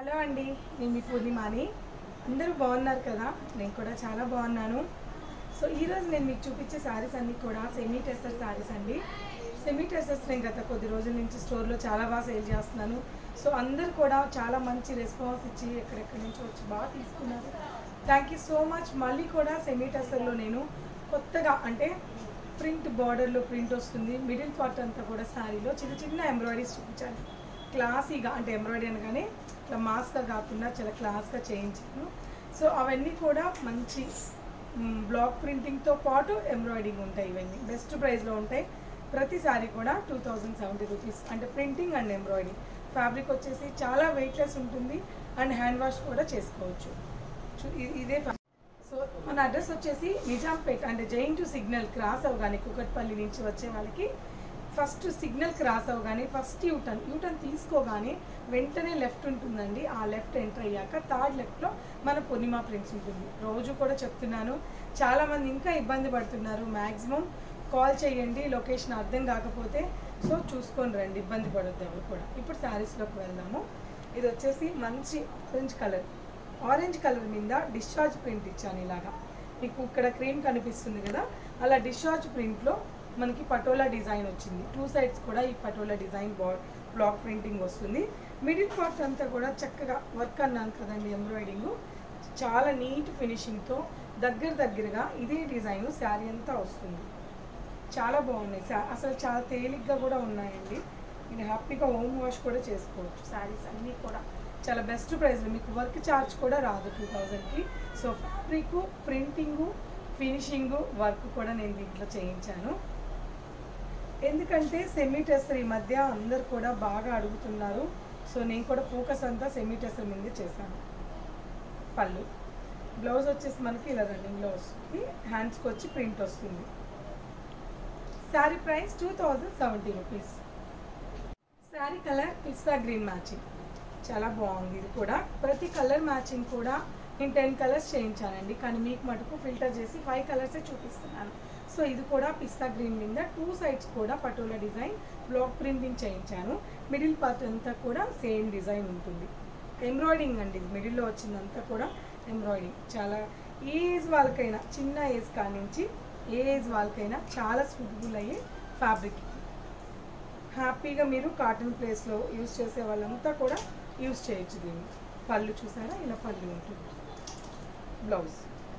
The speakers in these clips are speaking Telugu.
హలో అండి నేను మీ పూర్ణిమాని అందరూ బాగున్నారు కదా నేను కూడా చాలా బాగున్నాను సో ఈరోజు నేను మీకు చూపించే శారీస్ అన్నీ కూడా సెమీ టెస్టర్ శారీస్ అండి సెమీ టెస్టర్స్ నేను గత కొద్ది రోజుల నుంచి స్టోర్లో చాలా బాగా సేల్ చేస్తున్నాను సో అందరూ కూడా చాలా మంచి రెస్పాన్స్ ఇచ్చి ఎక్కడెక్కడి నుంచి వచ్చి బాగా తీసుకున్నారు థ్యాంక్ యూ సో మచ్ మళ్ళీ కూడా సెమీ టెస్టర్లో నేను కొత్తగా అంటే ప్రింట్ బార్డర్లో ప్రింట్ వస్తుంది మిడిల్ పార్ట్ అంతా కూడా శారీలో చిన్న చిన్న ఎంబ్రాయిడరీస్ చూపించాను క్లాసీగా అంటే ఎంబ్రాయిడరీ అనగానే ఇట్లా మాస్గా కాకుండా చాలా క్లాస్గా చేయించాను సో అవన్నీ కూడా మంచి మ్, బ్లాక్ ప్రింటింగ్తో పాటు ఎంబ్రాయిడింగ్ ఉంటాయి ఇవన్నీ బెస్ట్ ప్రైస్లో ఉంటాయి ప్రతి సారీ కూడా టూ థౌజండ్ సెవెంటీ రూపీస్ అంటే ప్రింటింగ్ అండ్ ఎంబ్రాయిడింగ్ ఫ్యాబ్రిక్ వచ్చేసి చాలా వెయిట్లెస్ ఉంటుంది అండ్ హ్యాండ్ వాష్ కూడా చేసుకోవచ్చు చూ- ఇ- ఇదే fa- సో మన అడ్రస్ వచ్చేసి నిజాంపేట్ అంటే జైన్ టు సిగ్నల్ క్రాస్ అవగానే కుకట్పల్లి నుంచి వచ్చే వాళ్ళకి ఫస్ట్ సిగ్నల్ క్రాస్ అవగానే ఫస్ట్ యూటర్న్ యూటర్న్ తీసుకోగానే వెంటనే లెఫ్ట్ ఉంటుందండి ఆ లెఫ్ట్ ఎంటర్ అయ్యాక థర్డ్ లెఫ్ట్లో మన పూర్ణిమ ప్రింట్స్ ఉంటుంది రోజు కూడా చెప్తున్నాను చాలామంది ఇంకా ఇబ్బంది పడుతున్నారు మ్యాక్సిమం కాల్ చేయండి లొకేషన్ అర్థం కాకపోతే సో చూసుకొని రండి ఇబ్బంది పడొద్దు ఎవరు కూడా ఇప్పుడు శారీస్లోకి వెళ్దాము ఇది వచ్చేసి మంచి ఆరెంజ్ కలర్ ఆరెంజ్ కలర్ మీద డిశ్చార్జ్ ప్రింట్ ఇచ్చాను ఇలాగా మీకు ఇక్కడ క్రీమ్ కనిపిస్తుంది కదా అలా డిశ్చార్జ్ ప్రింట్లో మనకి పటోలా డిజైన్ వచ్చింది టూ సైడ్స్ కూడా ఈ పటోలా డిజైన్ బా బ్లాక్ ప్రింటింగ్ వస్తుంది మిడిల్ పార్ట్ అంతా కూడా చక్కగా వర్క్ అన్నాను కదండి ఎంబ్రాయిడింగ్ చాలా నీట్ ఫినిషింగ్తో దగ్గర దగ్గరగా ఇదే డిజైన్ శారీ అంతా వస్తుంది చాలా బాగున్నాయి శా- అసలు చాలా తేలిగ్గా కూడా ఉన్నాయండి ఇది హ్యాపీగా హోమ్ వాష్ కూడా చేసుకోవచ్చు శారీస్ అన్నీ కూడా చాలా బెస్ట్ ప్రైస్లో మీకు వర్క్ ఛార్జ్ కూడా రాదు టూ థౌజండ్కి so fabric printing finishing work కూడా నేను దీంట్లో చేయించాను ఎందుకంటే సెమీ టెస్టర్ ఈ మధ్య అందరు కూడా బాగా అడుగుతున్నారు సో నేను కూడా ఫోకస్ అంతా సెమీ టెస్టర్ మీదే చేశాను పళ్ళు బ్లౌజ్ వచ్చేసి మనకి ఇలా రన్నింగ్లో వస్తుంది హ్యాండ్స్కి వచ్చి ప్రింట్ వస్తుంది sari price two thousand seventy rupees sari colour pista green matching చాలా బాగుంది ఇది కూడా ప్రతి కలర్ మ్యాచింగ్ కూడా నేను టెన్ కలర్స్ చేయించానండి కానీ మీకు మటుకు ఫిల్టర్ చేసి ఫైవ్ కలర్సే చూపిస్తున్నాను సో ఇది కూడా పిస్తా గ్రీన్ మీద టూ సైడ్స్ కూడా పటోలా డిజైన్ బ్లాక్ ప్రింటింగ్ చేయించాను మిడిల్ పార్ట్ అంతా కూడా సేమ్ డిజైన్ ఉంటుంది ఎంబ్రాయిడింగ్ అండి ఇది మిడిల్లో వచ్చిందంతా కూడా ఎంబ్రాయిడింగ్ చాలా ఏ ఏజ్ వాళ్ళకైనా చిన్న ఏజ్ కానించి ఏ ఏజ్ వాళ్ళకైనా చాలా సూటబుల్ అయ్యే ఫ్యాబ్రిక్ హ్యాపీగా మీరు కాటన్ ప్లేస్లో యూజ్ చేసే వాళ్ళంతా కూడా యూజ్ చేయొచ్చు దీన్ని పళ్ళు చూసారా ఇలా పళ్ళు ఉంటుంది blouse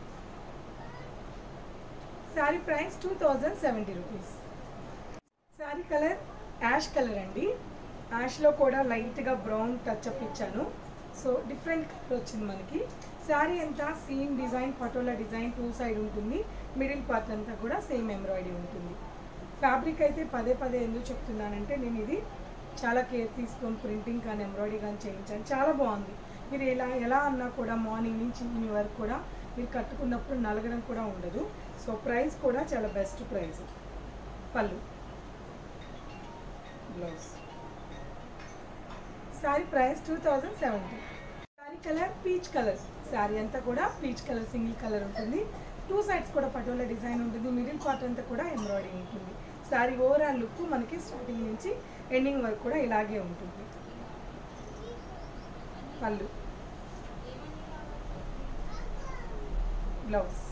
sari price two thousand seventy rupees sari colour ash colour అండి యాష్లో కూడా లైట్గా బ్రౌన్ టచ్ అప్ ఇచ్చాను సో డిఫరెంట్ కలర్ వచ్చింది మనకి శారీ అంతా same design patola design two side ఉంటుంది మిడిల్ పార్ట్ అంతా కూడా సేమ్ ఎంబ్రాయిడరీ ఉంటుంది ఫ్యాబ్రిక్ అయితే పదే పదే ఎందుకు చెప్తున్నానంటే నేను ఇది చాలా కేర్ తీసుకొని ప్రింటింగ్ కానీ ఎంబ్రాయిడరీ కానీ చేయించాను చాలా బాగుంది మీరు ఎలా ఎలా అన్నా కూడా మార్నింగ్ నుంచి ఈవినింగ్ వరకు కూడా మీరు కట్టుకున్నప్పుడు నలగడం కూడా ఉండదు సో ప్రైస్ కూడా చాలా బెస్ట్ ప్రైస్ పళ్ళు blouse sari price two thousand seventy sari colour peach colour sari అంతా కూడా పీచ్ కలర్ సింగిల్ కలర్ ఉంటుంది టూ సైడ్స్ కూడా పటోలా డిజైన్ ఉంటుంది మిడిల్ పార్ట్ అంతా కూడా ఎంబ్రాయిడరీ ఉంటుంది శారీ ఓవరాల్ లుక్ మనకి స్టార్టింగ్ నుంచి ఎండింగ్ వరకు కూడా ఇలాగే ఉంటుంది పళ్ళు blouse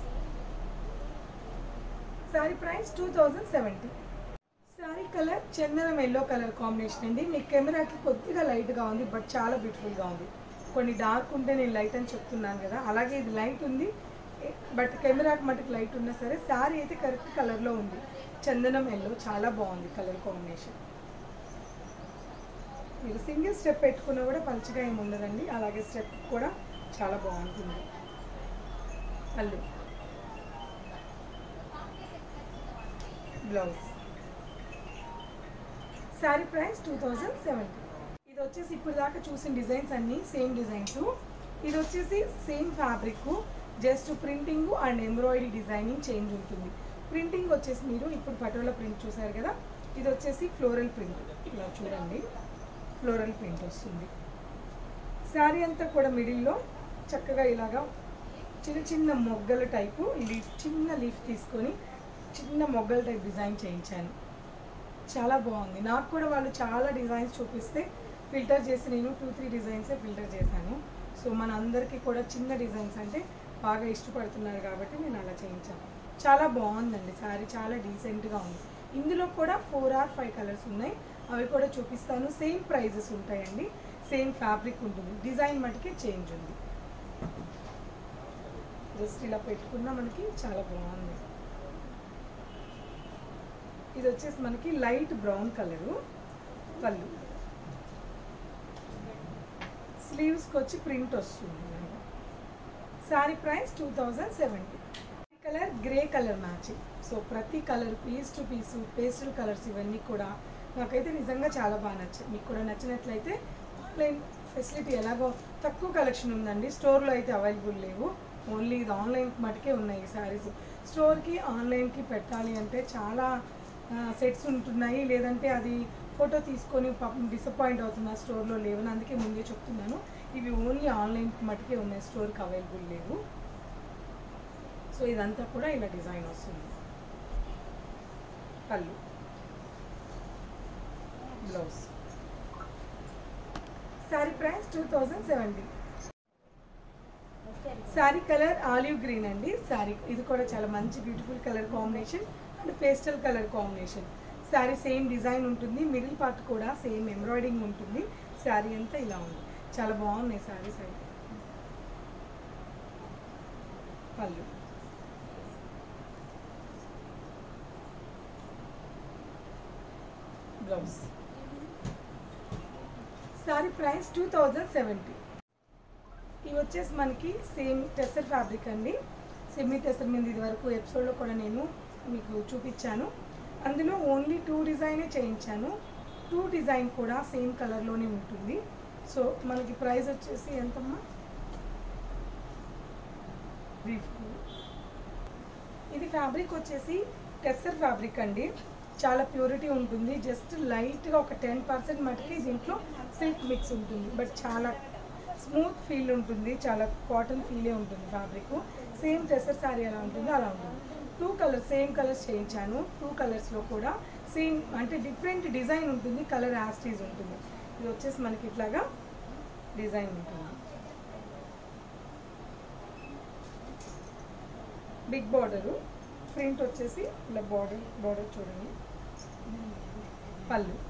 sari price two thousand seventy sari colour చందనం ఎల్లో కలర్ కాంబినేషన్ అండి మీ కెమెరాకి కొద్దిగా లైట్గా ఉంది బట్ చాలా బ్యూటిఫుల్గా ఉంది కొన్ని డార్క్ ఉంటే నేను లైట్ అని చెప్తున్నాను కదా అలాగే ఇది లైట్ ఉంది బట్ కెమెరాకి మటుకు లైట్ ఉన్నా సరే శారీ అయితే కరెక్ట్ కలర్లో ఉంది చందనం ఎల్లో చాలా బాగుంది కలర్ కాంబినేషన్ మీరు సింగిల్ స్టెప్ పెట్టుకున్నా కూడా పలుచగా ఏమి ఉండదండి అలాగే స్టెప్ కూడా చాలా బాగుంటుంది పళ్ళు blouse sari price two thousand seventy ఇది వచ్చేసి ఇప్పుడు దాకా చూసిన డిజైన్స్ అన్నీ సేమ్ డిజైన్స్ ఇది వచ్చేసి same fabric just printing and embroidery designing change ఉంటుంది ప్రింటింగ్ వచ్చేసి మీరు ఇప్పుడు పటోలా ప్రింట్ చూసారు కదా ఇది వచ్చేసి ఫ్లోరల్ ప్రింట్ ఇలా చూడండి ఫ్లోరల్ ప్రింట్ వస్తుంది శారీ అంతా కూడా మిడిల్లో చక్కగా ఇలాగా చిన్న చిన్న మొగ్గల టైపు లీఫ్ చిన్న లీఫ్ తీసుకొని చిన్న మొగ్గల టైప్ డిజైన్ చేయించాను చాలా బాగుంది నాకు కూడా వాళ్ళు చాలా డిజైన్స్ చూపిస్తే ఫిల్టర్ చేసి నేను టూ త్రీ డిజైన్సే ఫిల్టర్ చేశాను సో మన అందరికీ కూడా చిన్న డిజైన్స్ అంటే బాగా ఇష్టపడుతున్నారు కాబట్టి నేను అలా చేయించాను చాలా బాగుందండి శారీ చాలా డీసెంట్గా ఉంది ఇందులో కూడా ఫోర్ ఆర్ ఫైవ్ కలర్స్ ఉన్నాయి అవి కూడా చూపిస్తాను సేమ్ ప్రైజెస్ ఉంటాయండి సేమ్ ఫ్యాబ్రిక్ ఉంటుంది డిజైన్ మటుకే చేంజ్ ఉంది జస్ట్ ఇలా పెట్టుకున్నా మనకి చాలా బాగుంది ఇది వచ్చేసి మనకి లైట్ బ్రౌన్ కలరు పళ్ళు స్లీవ్స్కి వచ్చి ప్రింట్ వస్తుంది sari price two thousand seventy colour grey colour matching so ప్రతి colour piece to piece pastel colours ఇవన్నీ కూడా నాకైతే నిజంగా చాలా బాగా నచ్చాయి మీకు కూడా నచ్చినట్లయితే ఆన్లైన్ ఫెసిలిటీ ఎలాగో తక్కువ కలెక్షన్ ఉందండి స్టోర్లో అయితే అవైలబుల్ లేవు ఓన్లీ ఇది ఆన్లైన్ మటుకే ఉన్నాయి ఈ శారీస్ స్టోర్కి ఆన్లైన్కి పెట్టాలి అంటే చాలా సెట్స్ ఉంటున్నాయి లేదంటే అది ఫోటో తీసుకొని పాపం డిసప్పాయింట్ అవుతున్నా స్టోర్లో లేవని అందుకే ముందే చెప్తున్నాను ఇవి ఓన్లీ ఆన్లైన్ మటుకే ఉన్నాయి స్టోర్కి అవైలబుల్ లేవు సో ఇదంతా కూడా ఇలా డిజైన్ వస్తుంది పళ్ళు blouse sari price two thousand seventy sari colour olive green అండి శారీ ఇది కూడా చాలా మంచి beautiful colour combination and pastel colour combination sari same design ఉంటుంది మిడిల్ పార్ట్ కూడా సేమ్ ఎంబ్రాయిడింగ్ ఉంటుంది శారీ అంతా ఇలా ఉంది చాలా బాగున్నాయి శారీస్ అయితే పళ్ళు blouse sari price two thousand seventy ఇవి వచ్చేసి మనకి సేమ్ టెస్టర్ ఫ్యాబ్రిక్ అండి సెమీ టెస్టర్ మీద ఇది వరకు ఎపిసోడ్లో కూడా నేను మీకు చూపించాను అందులో ఓన్లీ టూ డిజైనే చేయించాను టూ డిజైన్ కూడా సేమ్ కలర్లోనే ఉంటుంది సో మనకి ప్రైస్ వచ్చేసి ఎంతమ్మా బ్రీఫ్ ఇది ఫ్యాబ్రిక్ వచ్చేసి టెస్టర్ ఫ్యాబ్రిక్ అండి చాలా ప్యూరిటీ ఉంటుంది జస్ట్ లైట్గా ఒక టెన్ పర్సెంట్ మటుకి దీంట్లో సిల్క్ మిక్స్ ఉంటుంది బట్ చాలా స్మూత్ ఫీల్ ఉంటుంది చాలా కాటన్ ఫీలే ఉంటుంది ఫ్యాబ్రిక్ సేమ్ టెస్టర్ శారీ ఎలా ఉంటుందో అలా ఉంటుంది టూ కలర్స్ సేమ్ కలర్స్ చేయించాను టూ కలర్స్లో కూడా సేమ్ అంటే డిఫరెంట్ డిజైన్ ఉంటుంది కలర్ యాస్టీజ్ ఉంటుంది ఇది వచ్చేసి మనకి ఇట్లాగా డిజైన్ ఉంటుంది బిగ్ బార్డరు ప్రింట్ వచ్చేసి ఇలా బార్డర్ బార్డర్ చూడండి పళ్ళు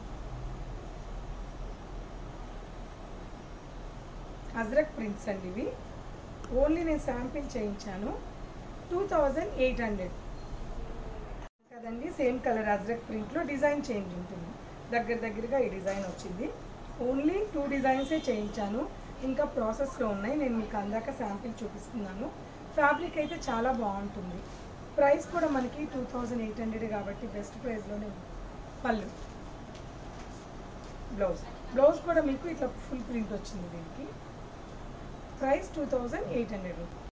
అజ్రక్ ప్రింట్స్ అండి ఇవి ఓన్లీ నేను శాంపిల్ చేయించాను టూ థౌజండ్ ఎయిట్ హండ్రెడ్ కదండి సేమ్ కలర్ అజ్రక్ ప్రింట్లో డిజైన్ చేంజ్ ఉంటుంది దగ్గర దగ్గరగా ఈ డిజైన్ వచ్చింది ఓన్లీ టూ డిజైన్సే చేయించాను ఇంకా ప్రాసెస్లో ఉన్నాయి నేను మీకు అందాక శాంపిల్ చూపిస్తున్నాను ఫ్యాబ్రిక్ అయితే చాలా బాగుంటుంది ప్రైస్ కూడా మనకి టూ థౌజండ్ ఎయిట్ హండ్రెడ్ కాబట్టి బెస్ట్ ప్రైస్లోనే ఉంది పళ్ళు బ్లౌజ్ బ్లౌజ్ కూడా మీకు ఇట్లా ఫుల్ ప్రింట్ వచ్చింది దీనికి price two thousand eight hundred